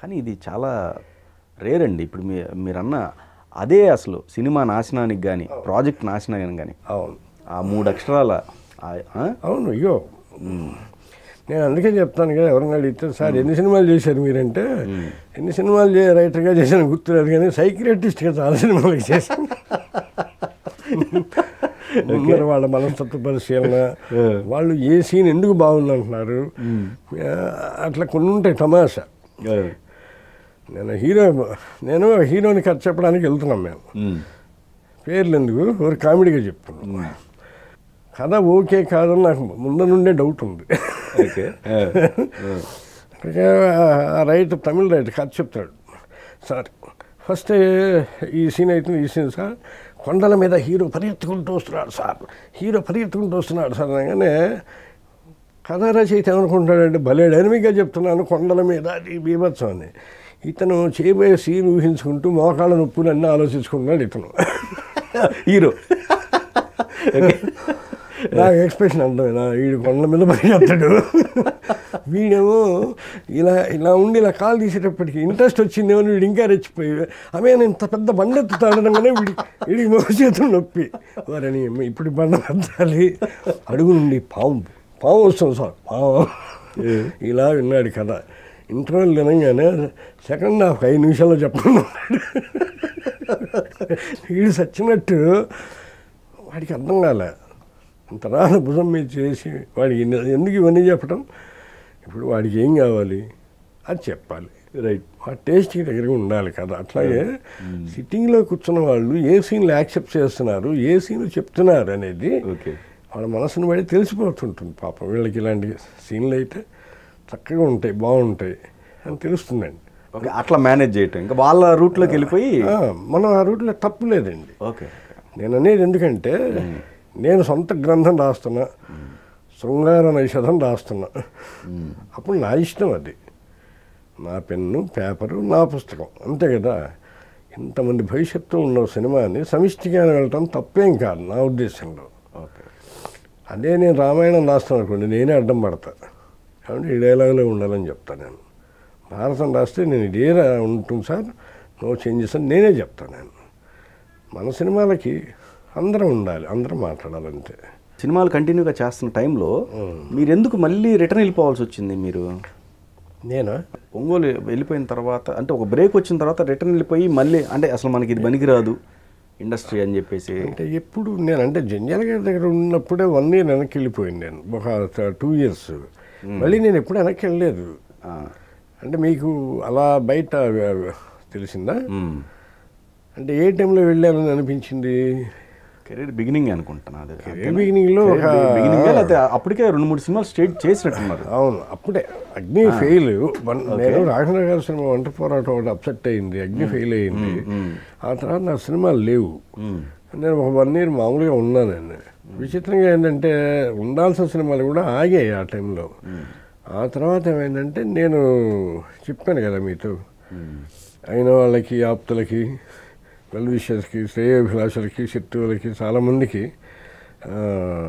కానీ ఇది చాలా రేర్ అండి ఇప్పుడు మీ మీరన్న అదే అసలు సినిమా నాశనానికి కానీ ప్రాజెక్ట్ నాశనానికి కానీ అవును ఆ మూడు అక్షరాల ఆ- ఆ? అవును అయ్యో నేను అందుకే చెప్తాను కదా ఎవరైనా అడిగితే సార్ ఎన్ని సినిమాలు చేశారు మీరంటే ఎన్ని సినిమాలు చే రైటర్గా చేశాను గుర్తులేదు కానీ సైక్రియాటిస్ట్గా చాలా సినిమాలు చేశాను ముందర వాళ్ళ మనస్తత్వ పరిశీలన వాళ్ళు ఏ సీన్ ఎందుకు బాగుంది అంటున్నారు ఆ, అట్లా కొన్ని ఉంటాయి తమాషా నేను హీరో నేను హీరోని కథ చెప్పడానికి వెళ్తున్నాం మేము ఉమ్. పేర్లు ఎందుకు ఒక కామెడీగా చెప్తున్నాం కథ ఓకే కాదని నాకు ముందు నుండే డౌట్ ఉంది ఓకే ఆ. అందుకే ఆ రైటర్ తమిళ రైటర్ కథ చెప్తాడు సార్ ఫస్ట్ ఈ సీన్ అయితే ఈ సీన్ సార్ కొండల మీద హీరో పరిగెత్తుకుంటూ వస్తున్నాడు సార్ హీరో పరిగెత్తుకుంటూ వస్తున్నాడు సార్ అనగానే కథ రచయిత ఏమనుకుంటాడంటే భలే డైనమిక్గా చెప్తున్నాను కొండల మీద అది బీభత్సం అని ఇతను చేయబోయే సీన్ ఊహించుకుంటూ మోకాళ్ళ నొప్పులు అన్నీ ఆలోచించుకుంటున్నాడు ఇతను హీరో నాకు ఎక్స్ప్రెషన్ అర్థమైనా వీడు కొండల మీద పరిగెత్తాడు వీడేమో ఇలా ఇలా ఉండి ఇలా కాలు తీసేటప్పటికి ఇంట్రెస్ట్ వచ్చిందేమో వీడు ఇంకా రెచ్చిపోయి ఆమె నేను ఇంత పెద్ద బండ ఎత్తుతాడనగానే వీడి వీడికి మోగ చేతులు నొప్పి వారని ఇప్పుడు బండ ఎత్తాలి అడుగు నుండి పాము పాము వస్తుంది సార్ పాము ఇలా విన్నాడు కదా ఇంటర్వెల్ వినగానే సెకండ్ హాఫ్ ఐదు నిమిషాల్లో చెప్పండి వీడు సచ్చినట్టు వాడికి అర్థం కాలే ఇంత రాను భుజం మీద చేసి వాడికి ఇన్ని- ఎందుకు ఇవన్నీ చెప్పడం ఇప్పుడు వాడికి ఏం కావాలి అది చెప్పాలి రైట్ ఆ టేస్ట్కి దగ్గరగా ఉండాలి కదా అట్లాగే సిట్టింగ్లో కూర్చున్న వాళ్ళు ఏ సీన్లు యాక్సెప్ట్ చేస్తున్నారు ఏ సీన్లు చెప్తున్నారు అనేది ఓకే వాళ్ళ మనసును బట్టి తెలిసిపోతుంటుంది పాపం వీళ్ళకి ఇలాంటి సీన్లు అయితే చక్కగా ఉంటాయి బాగుంటాయి అని తెలుస్తుందండి ఓకే అట్లా మేనేజ్ చేయటం ఇంకా వాళ్ళ రూట్లోకి వెళ్ళిపోయి ఆ, మనం ఆ రూట్లో తప్పు లేదండి ఓకే నేను అనేది ఎందుకంటే నేను సొంత గ్రంథం రాస్తున్నా శృంగార నైషధం రాస్తున్నా అప్పుడు నా ఇష్టం అది నా పెన్ను పేపరు నా పుస్తకం అంతే కదా ఇంతమంది భవిష్యత్తు ఉన్న సినిమాని సమిష్టిగా వెళ్ళటం తప్పేం కాదు నా ఉద్దేశంలో ఓకే అదే నేను రామాయణం రాస్తాను అనుకోండి నేనే అడ్డం పడతా కాబట్టి ఈ డైలాగులో ఉండాలని చెప్తాను నేను భారతం రాస్తే నేను ఇదే రా- ఉంటుంది సార్ నో చేంజెస్ అని నేనే చెప్తాను నేను మన సినిమాలకి అందరం ఉండాలి అందరం మాట్లాడాలంతే సినిమాలు కంటిన్యూగా చేస్తున్న టైంలో మీరు ఎందుకు మళ్ళీ రిటర్న్ వెళ్ళిపోవాల్సి వచ్చింది మీరు నేనా ఒంగోలు వెళ్ళిపోయిన తర్వాత అంటే ఒక బ్రేక్ వచ్చిన తర్వాత రిటర్న్ వెళ్ళిపోయి మళ్ళీ అంటే అసలు మనకి ఇది పనికిరాదు ఇండస్ట్రీ అని చెప్పేసి అంటే ఎప్పుడు నేను అంటే జంజాల గారి దగ్గర ఉన్నప్పుడే వన్ ఇయర్ వెనక్కి వెళ్ళిపోయింది నేను ఒక టూ ఇయర్స్ మళ్ళీ నేను ఎప్పుడు వెనక్కి వెళ్ళలేదు ఆ, అంటే మీకు అలా బయట తెలిసిందా మ్మ్. అంటే ఏ టైంలో వెళ్ళాలని అనిపించింది కెరీర్ బిగినింగ్ అనుకుంటున్నా అదే Career beginning లో ఒక- బిగినింగ్ లేకపోతే అప్పటికే రెండు మూడు సినిమాలు స్టేట్ చేసినట్టున్నారు అవును అప్పుడే అగ్ని ఫెయిల్ వన్ నేను రాఘవ గారి సినిమా వంట పోరాటం ఒకటి అప్సెట్ అయింది అగ్ని ఫెయిల్ అయింది ఆ తర్వాత నా సినిమాలు లేవు నేను ఒక వన్ ఇయర్ మామూలుగా ఉన్నాను నేను విచిత్రంగా ఏంటంటే ఉండాల్సిన సినిమాలు కూడా ఆగాయి ఆ టైంలో ఆ తర్వాత ఏమైందంటే నేను చెప్పాను కదా మీతో అయిన వాళ్ళకి ఆప్తులకి వెల్ విషర్స్కి శ్రేయోభిలాషులకి శత్రువులకి చాలామందికి ఆ,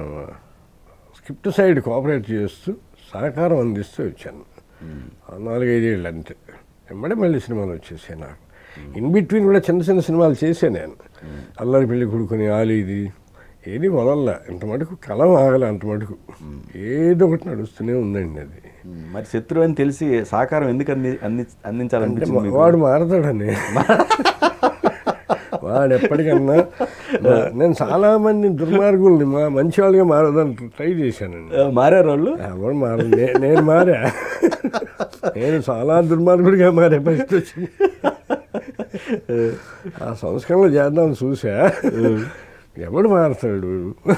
స్క్రిప్ట్ సైడ్ కోఆపరేట్ చేస్తూ సహకారం అందిస్తూ వచ్చాను ఆ నాలుగైదేళ్ళు అంతే వెంబడే మళ్ళీ సినిమాలు వచ్చేసాయి నాకు ఇన్ బిట్వీన్ కూడా చిన్న చిన్న సినిమాలు చేశాను నేను అల్లరి పెళ్లి కొడుకుని ఆలీది ఏది వదల్లా ఇంత మటుకు కలం ఆగలే అంత మటుకు ఏదో ఒకటి నడుస్తూనే ఉందండి అది మ్మ్. మరి శత్రువు అని తెలిసి సహకారం ఎందుకు అంది అంది అంటే అందించాలనిపించింది మీకు? వాడు మారతాడని వాడు ఎప్పటికన్నా నా- నేను చాలా మంది దుర్మార్గుల్ని మా మంచి వాళ్ళుగా మారదని ట్రై చేశానండి ఆ, మారారు వాళ్ళు ఎవరు మార నే- నేను మారా నేను చాలా దుర్మార్గుడిగా మారే పరిస్థితి వచ్చింది ఆ సంస్కరణలు చేద్దాం చూసా ఎవడు మారతాడు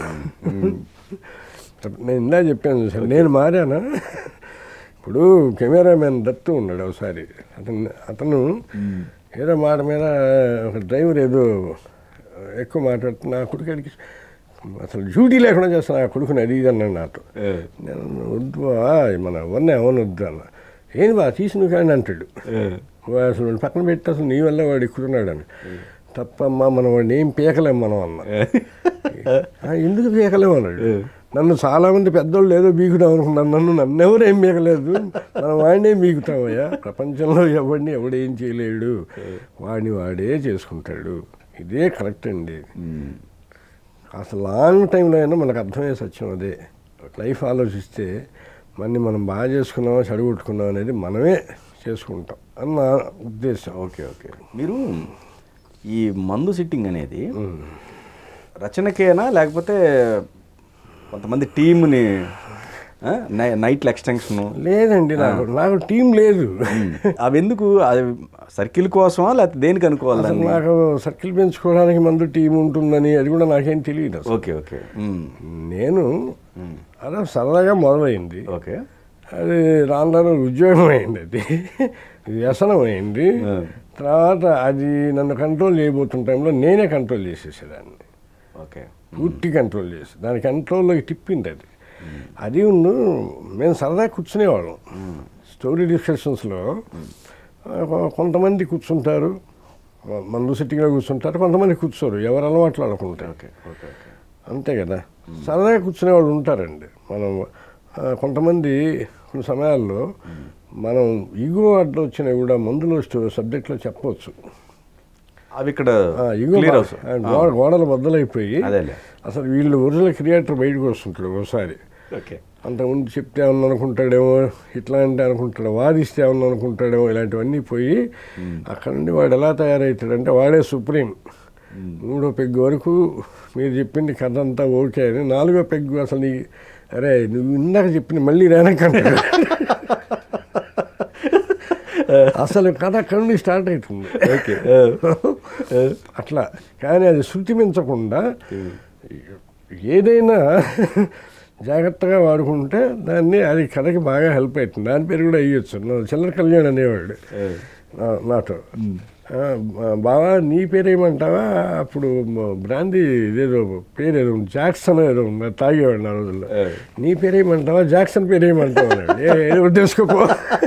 నేను ఇందా చెప్పాను చూసా నేను మారానా ఇప్పుడు కెమెరామెన్ దత్తు ఉన్నాడు ఒకసారి అతను అతను ఏదో మాట మీద ఒక డ్రైవర్ ఏదో ఎక్కువ మాట్లాడుతున్నా నా కొడుకు అసలు డ్యూటీ లేకుండా చేస్తాను నా కొడుకుని అది ఇది అన్నాడు నాతో ఆ, నేను వద్దు బా, మన వన్న ఎవరు వద్దు అన్న ఏంది బా తీసిన కానీ అంటాడు ఆ, వాడు అసలు వాడిని పక్కన పెట్టి అసలు నీ వల్ల వాడు ఎక్కుతున్నాడు అని తప్పమ్మా మనం వాడిని ఏం పీకలేం మనం అన్న "ఆ, ఎందుకు పీకలేం అన్నాడు నన్ను చాలామంది పెద్దోళ్ళు ఏదో బీగుదాం అనుకున్నారు నన్ను నన్ను ఎవరు ఏం బీగలేదు మనం వాడినే బీగుతామయ్యా ప్రపంచంలో ఎవడిని ఎవడేం చేయలేడు వాడిని వాడే చేసుకుంటాడు ఇదే కరెక్ట్ అండి అసలు లాంగ్ టైంలో అయినా మనకు అర్థమయ్యే సత్యం అదే లైఫ్ ఆలోచిస్తే మనని మనం బాగా చేసుకున్నామా చెడగొట్టుకున్నాం అనేది మనమే చేసుకుంటాం అని నా ఉద్దేశం ఓకే ఓకే మీరు ఈ మందు సిట్టింగ్ అనేది రచనకేనా లేకపోతే కొంతమంది టీంని నైట్ల ఎక్స్టెన్షన్ లేదండి నాకు నాకు టీం లేదు అవి ఎందుకు అది సర్కిల్ కోసమా లేకపోతే దేనికి అనుకోవాలి అసలు దాన్ని? నాకు సర్కిల్ పెంచుకోవడానికి మందు టీం ఉంటుందని అది కూడా నాకేం తెలియదు అసలు ఓకే ఓకే ఉమ్. నేను అలా సరదాగా మొదలైంది ఓకే అది రాను రాను ఉద్యోగం అయింది అది వ్యసనం అయింది ఆ. తర్వాత అది నన్ను కంట్రోల్ చేయబోతున్న టైంలో నేనే కంట్రోల్ చేసేసేదాన్ని ఓకే పూర్తి కంట్రోల్ చేసి దాని కంట్రోల్లోకి తిప్పింది అది అది ఉండు మేము సరదా కూర్చునేవాళ్ళం స్టోరీ డిస్కషన్స్లో కొంతమంది కూర్చుంటారు మందు సిట్టింగ్లో కూర్చుంటారు కొంతమంది కూర్చోరు ఎవరు అలవాట్లు అనుకుంటారు ఓకే ఓకే ఓకే అంతే కదా సరదాగా కూర్చునే వాళ్ళు ఉంటారండి మనం ఆ, కొంతమంది కొన్ని సమయాల్లో మనం ఈగో అడ్డు వచ్చినా కూడా మందులో సబ్జెక్ట్లో చెప్పవచ్చు అవి ఇక్కడ ఆ, ఈగో క్లియర్ బా- అవుతుంది ఆ, గో- గోడలు బద్దలైపోయి అదేలే అసలు వీళ్ళు ఒరిజినల్ క్రియేటర్ బయటకు వస్తుంటాడు ఒకసారి ఓకే అంతకుముందు చెప్తే ఏమన్నా అనుకుంటాడేమో ఇట్లా అంటే అనుకుంటాడు వాదిస్తే ఏమన్నా అనుకుంటాడేమో ఇలాంటివన్నీ పోయి అక్కడ నుండి వాడు ఎలా తయారవుతాడంటే వాడే సుప్రీం మూడో పెగ్గు వరకు మీరు చెప్పింది కథ అంతా ఓకే అని నాలుగో పెగ్గు అసలు నీ అరే నువ్వు ఇందాక చెప్పింది మళ్ళీ రానకంటాడు అసలు కథ అక్కడ నుండి స్టార్ట్ అవుతుంది ఓకే అట్లా కానీ అది శృతి మించకుండా ఏదైనా జాగ్రత్తగా వాడుకుంటే దాన్ని అది కథకి బాగా హెల్ప్ అవుతుంది దాని పేరు కూడా వేయచ్చు నా చిల్లర కళ్యాణ్ అనేవాడు నా- నాతో ఆ, బావా నీ పేరు ఏమంటావా అప్పుడు మ- బ్రాందీ ఇదేదో పేరు ఏదో ఉంది, జాక్సన్ ఏదో ఉంది అది తాగేవాడు నా రోజుల్లో ఏ. నీ పేరు ఏమంటావా జాక్సన్ పేరు ఏమంటావా అన్నాడు. ఏ ఏదో తెలుసుకోపో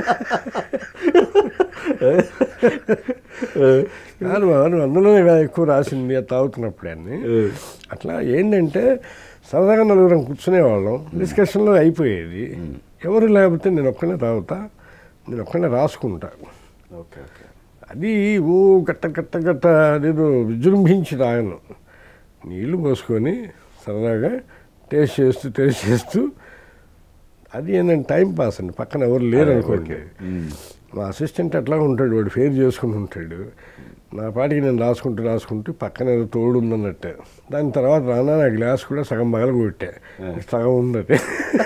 కాదు బాబా నువ్వు అందులోనే కదా ఎక్కువ రాసింది అది తాగుతున్నప్పుడు అన్ని అట్లా ఏంటంటే సరదాగా నలుగురం కూర్చునేవాళ్ళం డిస్కషన్లో అయిపోయేది ఎవరు లేకపోతే నేను ఒక్కనే తాగుతా నేను ఒక్కనే రాసుకుంటా ఓకే ఓకే అది ఓ గట్ట గట్ట గట్ట అదేదో విజృంభించి తాగను నీళ్లు పోసుకొని సరదాగా టేస్ట్ చేస్తూ టేస్ట్ చేస్తూ అది ఏంటంటే టైం పాస్ అండి పక్కన ఎవరు లేరు అనుకోండి మా అసిస్టెంట్ అట్లా ఉంటాడు వాడు ఫేర్ చేసుకుని ఉంటాడు నా పాటికి నేను రాసుకుంటూ రాసుకుంటూ పక్కన ఏదో తోడు ఉందన్నట్టే దాని తర్వాత రానా నా గ్లాస్ కూడా సగం పగల కొట్టా సగం ఉందది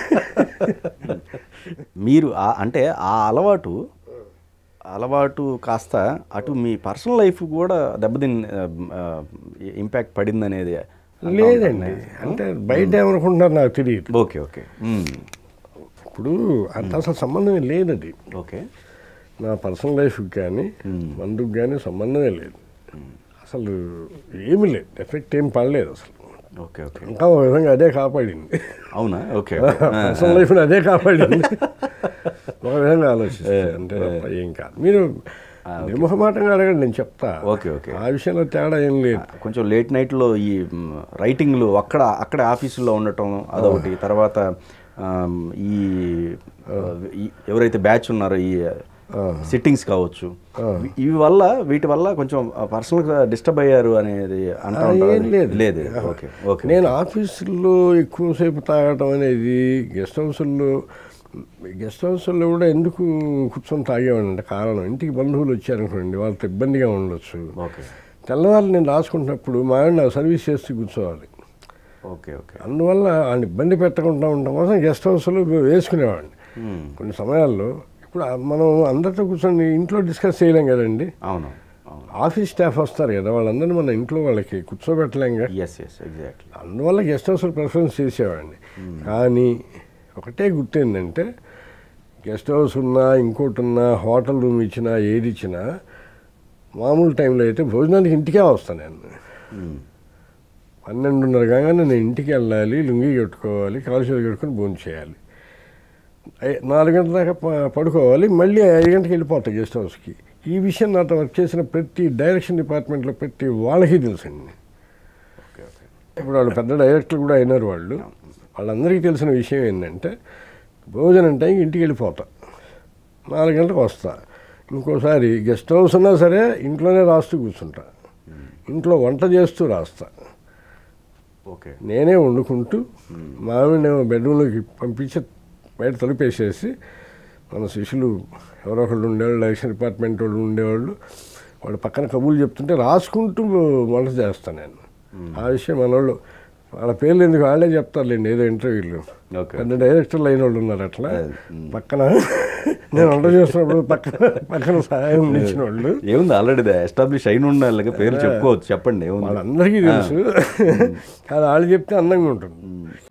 మీరు ఆ- అంటే ఆ అలవాటు అలవాటు కాస్త అటు మీ పర్సనల్ లైఫ్ కూడా దెబ్బతిన్ ఇంపాక్ట్ పడింది అనేది లేదండి అంటే బయట ఏమనుకుంటున్నారు నాకు తెలియదు ఓకే ఓకే మ్మ్. ఇప్పుడు అంత అసలు సంబంధమే లేదు అది ఓకే నా పర్సనల్ లైఫ్కి కానీ మందుకు కానీ సంబంధమే లేదు అసలు ఏమీ లేదు ఎఫెక్ట్ ఏం పడలేదు అసలు ఓకే ఓకే ఇంకా ఒక విధంగా అదే కాపాడింది అవునా ఓకే ఓకే. ఆ, పర్సనల్ లైఫ్ని అదే కాపాడింది ఒక విధంగా ఆలోచిస్తే అంతే తప్ప ఏం కాదు మీరు నిర్మోహమాటంగా అడగండి నేను చెప్తా ఓకే, ఓకే. ఆ విషయంలో తేడా ఏం లేదు కొంచెం లేట్ నైట్లో ఈ మ్, రైటింగ్లు అక్కడ అక్కడ ఆఫీసుల్లో ఉండటం అదొకటి తర్వాత ఆమ్, ఈ ఆ, ఈ- ఎవరైతే బ్యాచ్ ఉన్నారో ఈ సిట్టింగ్స్ కావచ్చు ఇవి వల్ల వీటి వల్ల కొంచెం పర్సనల్గా డిస్టర్బ్ అయ్యారు అనేది అంటా ఆ, ఉంటారు ఏం లేదు. లేదు ఓకే ఓకే నేను ఆఫీసుల్లో ఎక్కువసేపు తాగటం అనేది గెస్ట్ హౌస్ల్లో గెస్ట్ హౌస్ల్లో కూడా ఎందుకు కూర్చొని తాగేవాడిని కారణం ఇంటికి బంధువులు వచ్చారనుకోండి వాళ్ళతో ఇబ్బందిగా ఉండొచ్చు ఓకే తెల్లవారు నేను రాసుకుంటున్నప్పుడు మా ఆయన నాకు సర్వీస్ చేస్తూ కూర్చోవాలి ఓకే ఓకే అందువల్ల ఆయన ఇబ్బంది పెట్టకుండా ఉండటం కోసం గెస్ట్ హౌస్లో వేసుకునేవాడిని మ్మ్. కొన్ని సమయాల్లో ఇప్పుడు ఆ మనం అందరితో కూర్చొని ఇంట్లో డిస్కస్ చేయలేం కదండి అవును అవును ఆఫీస్ స్టాఫ్ వస్తారు కదా వాళ్ళందరినీ మన ఇంట్లో వాళ్ళకి కూర్చోబెట్టలేంగా ఎస్ ఎస్ ఎగ్జాక్ట్లీ అందువల్ల గెస్ట్ హౌస్లో ప్రిఫరెన్స్ చేసేవాడిని కానీ ఒకటే గుర్తేందంటే గెస్ట్ హౌస్ ఉన్నా ఇంకోటి ఉన్నా హోటల్ రూమ్ ఇచ్చినా ఏది ఇచ్చినా మామూలు టైంలో అయితే భోజనానికి ఇంటికే వస్తాను నేను పన్నెండున్నర కాగానే నేను ఇంటికి వెళ్ళాలి లుంగి కట్టుకోవాలి కాలు చేతులు కట్టుకొని భోజనం చేయాలి ఐ- నాలుగు గంటల దాకా ప- పడుకోవాలి మళ్ళీ ఐదు గంటలకు వెళ్ళిపోతాయి గెస్ట్ హౌస్కి ఈ విషయం నాతో వర్క్ చేసిన ప్రతి డైరెక్షన్ డిపార్ట్మెంట్లో ప్రతి వాళ్ళకి తెలుసండి ఓకే ఓకే ఇప్పుడు వాళ్ళు పెద్ద డైరెక్టర్లు కూడా అయినారు వాళ్ళు వాళ్ళందరికీ తెలిసిన విషయం ఏంటంటే భోజనం టైంకి ఇంటికి వెళ్ళిపోతా నాలుగు గంటలకు వస్తా ఇంకోసారి గెస్ట్ హౌస్ ఉన్నా సరే ఇంట్లోనే రాస్తూ కూర్చుంటా ఇంట్లో వంట చేస్తూ రాస్తా ఓకే నేనే వండుకుంటూ మామిడిని బెడ్రూమ్లోకి పంపించి బయట తలుపేసేసి మన శిష్యులు ఎవరో ఒకళ్ళు ఉండేవాళ్ళు ఎలక్షన్ డిపార్ట్మెంట్ వాళ్ళు ఉండేవాళ్ళు వాళ్ళు పక్కన కబుర్లు చెప్తుంటే రాసుకుంటూ వంట చేస్తాను నేను ఆ విషయం మనోళ్ళు వాళ్ళ పేర్లు ఎందుకు వాళ్ళే చెప్తారులేండి ఏదో ఇంటర్వ్యూలు ఓకే పెద్ద డైరెక్టర్లు అయిన వాళ్ళు ఉన్నారు అట్లా అదే, మ్. పక్కన నేను వంట చేస్తున్నప్పుడు పక్కన పక్కన సహాయం ఇచ్చిన వాళ్ళు ఏముంది ఆల్రెడీ ఎస్టాబ్లిష్ అయిన ఉండాలి పేరు చెప్పుకోవచ్చు చెప్పండి ఏముంది వాళ్ళందరికీ తెలుసు కానీ వాళ్ళు చెప్తే అందంగా ఉంటుంది